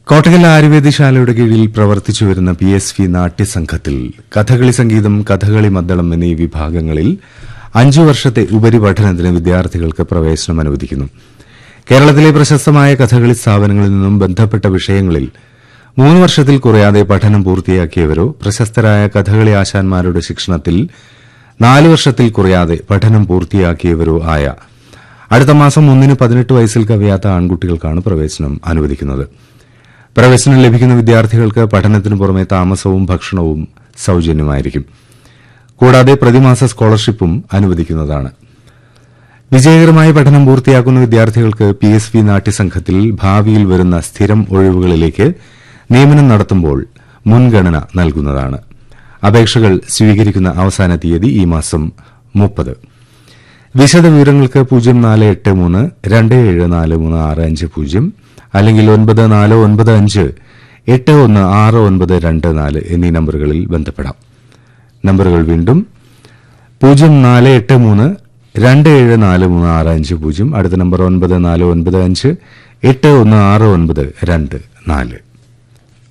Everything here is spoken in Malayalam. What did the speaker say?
കോട്ടകൽ ആയുർവേദശാലയുടെ കീഴിൽ പ്രവർത്തിച്ചു വരുന്ന പി എസ് വി നാട്യസംഘത്തിൽ കഥകളി സംഗീതം കഥകളി മദ്ദളം എന്നീ വിഭാഗങ്ങളിൽ അഞ്ചു വർഷത്തെ ഉപരിപഠനത്തിന് വിദ്യാർത്ഥികൾക്ക് പ്രവേശനം അനുവദിക്കുന്നു കേരളത്തിലെ പ്രശസ്തമായ കഥകളി സ്ഥാപനങ്ങളിൽ നിന്നും ബന്ധപ്പെട്ട വിഷയങ്ങളിൽ മൂന്ന് വർഷത്തിൽ കുറയാതെ പഠനം പൂർത്തിയാക്കിയവരോ പ്രശസ്തരായ കഥകളി ആശാന്മാരുടെ ശിക്ഷണത്തിൽ നാല് വർഷത്തിൽ കുറയാതെ പഠനം പൂർത്തിയാക്കിയവരോ ആയ അടുത്ത മാസം ഒന്നിന് പതിനെട്ട് വയസ്സിൽ കവിയാത്ത ആൺകുട്ടികൾക്കാണ് പ്രവേശനം അനുവദിക്കുന്നത് പ്രവേശനം ലഭിക്കുന്ന വിദ്യാർത്ഥികൾക്ക് പഠനത്തിനു പുറമെ താമസവും ഭക്ഷണവും സൌജന്യമായിരിക്കും കൂടാതെ പ്രതിമാസ സ്കോളർഷിപ്പും അനുവദിക്കുന്നതാണ് വിജയകരമായി പഠനം പൂർത്തിയാക്കുന്ന വിദ്യാർത്ഥികൾക്ക് പി എസ് വി നാട്യസംഘത്തിൽ ഭാവിയിൽ വരുന്ന സ്ഥിരം ഒഴിവുകളിലേക്ക് നിയമനം നടത്തുമ്പോൾ മുൻഗണന നൽകുന്നതാണ് അപേക്ഷകൾ സ്വീകരിക്കുന്ന അവസാന തീയതി ഈ മാസം മുപ്പത് വിശദവിവരങ്ങൾക്ക് പൂജ്യം നാല് എട്ട് മൂന്ന് രണ്ട് ഏഴ് നാല് മൂന്ന് ആറ് അഞ്ച് പൂജ്യം അല്ലെങ്കിൽ ഒൻപത് നാല് ഒൻപത് അഞ്ച് എട്ട് ഒന്ന് ആറ് ഒൻപത് രണ്ട് നാല് എന്നീ നമ്പറുകളിൽ ബന്ധപ്പെടാം നമ്പറുകൾ വീണ്ടും പൂജ്യം നാല് എട്ട് മൂന്ന് രണ്ട് ഏഴ് നാല് മൂന്ന് ആറ് അഞ്ച് പൂജ്യം അടുത്ത നമ്പർ ഒൻപത് നാല് ഒൻപത് അഞ്ച് എട്ട് ഒന്ന് ആറ് ഒൻപത് രണ്ട് നാല്